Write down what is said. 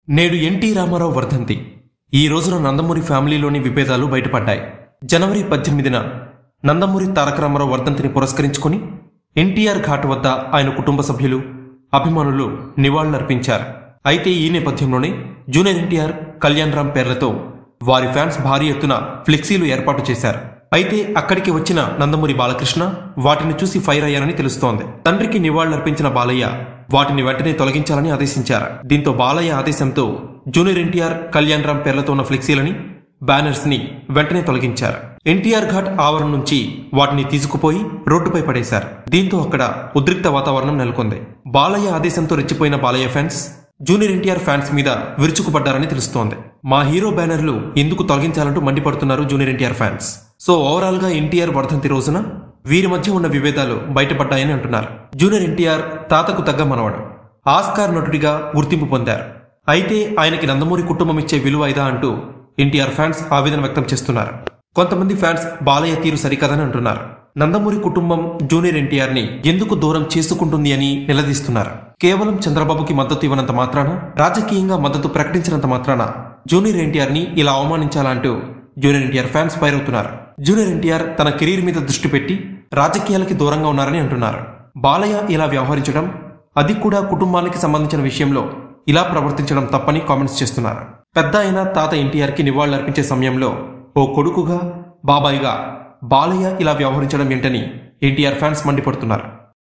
నేడు ఎన్టీ రామారావు వర్ధంతి ఈ రోజున నందమూరి ఫ్యామిలీలోని విభేదాలు బయటపడ్డాయి జనవరి పద్దెనిమిదిన నందమూరి తారక రామారావు వర్ధంతిని పురస్కరించుకుని ఎన్టీఆర్ ఘాట్ వద్ద ఆయన కుటుంబ సభ్యులు అభిమానులు నివాళులర్పించారు అయితే ఈ నేపథ్యంలోనే జూనియర్ ఎన్టీఆర్ కళ్యాణ్ రామ్ పేర్లతో వారి ఫ్యాన్స్ భారీ ఎత్తున ఫ్లెక్సీలు ఏర్పాటు చేశారు అయితే అక్కడికి వచ్చిన నందమూరి బాలకృష్ణ వాటిని చూసి ఫైర్ అయ్యారని తెలుస్తోంది తండ్రికి నివాళులర్పించిన బాలయ్య వాటిని వెంటనే తొలగించాలని ఆదేశించారు దీంతో బాలయ్య ఆదేశంతో జూనియర్ ఎన్టీఆర్ కళ్యాణ్ రామ్ పేర్లతో ఉన్న ఫ్లెక్సీలని బ్యానర్స్ ని వెంటనే తొలగించారు ఎన్టీఆర్ ఘాట్ ఆవరణ నుంచి వాటిని తీసుకుపోయి రోడ్డుపై పడేశారు దీంతో అక్కడ ఉద్రిక్త వాతావరణం నెలకొంది బాలయ్య ఆదేశంతో రెచ్చిపోయిన Balayya fans junior NTR fans మీద విరుచుకుపడ్డారని తెలుస్తోంది మా హీరో బ్యానర్లు ఎందుకు తొలగించాలంటూ మండిపడుతున్నారు junior NTR fans so overall గా ఎన్టీఆర్ వర్ధంతి రోజున వీరి మధ్య ఉన్న విభేదాలు బయటపడ్డాయని అంటున్నారు జూనియర్ ఎన్టీఆర్ తాతకు తగ్గ మనవడు ఆస్కార్ నటుడిగా గుర్తింపు పొందారు అయితే ఆయనకి నందమూరి కుటుంబం ఇచ్చే విలువ ఇదా అంటూ ఎన్టీఆర్ ఫ్యాన్స్ ఆవేదన వ్యక్తం చేస్తున్నారు కొంతమంది ఫ్యాన్స్ బాలయ్య తీరు సరికదని అంటున్నారు నందమూరి కుటుంబం జూనియర్ ఎన్టీఆర్ ని ఎందుకు దూరం చేసుకుంటుంది అని నిలదీస్తున్నారు కేవలం చంద్రబాబుకి మద్దతు ఇవ్వనంత మాత్రాన రాజకీయంగా మద్దతు ప్రకటించినంత మాత్రాన జూనియర్ ఎన్టీఆర్ ని ఇలా అవమానించాలా అంటూ జూనియర్ ఎన్టీఆర్ ఫ్యాన్స్ ఫైర్ అవుతున్నారు జూనియర్ ఎన్టీఆర్ తన కెరీర్ మీద దృష్టి పెట్టి రాజకీయాలకి దూరంగా ఉన్నారని అంటున్నారు బాలయ్య ఇలా వ్యవహరించడం అది కూడా కుటుంబానికి సంబంధించిన విషయంలో ఇలా ప్రవర్తించడం తప్పని కామెంట్స్ చేస్తున్నారు పెద్ద అయిన తాత ఎన్టీఆర్ కి నివాళులర్పించే సమయంలో ఓ కొడుకుగా బాబాయిగా బాలయ్య ఇలా వ్యవహరించడం ఏంటని ఎన్టీఆర్ ఫ్యాన్స్ మండిపడుతున్నారు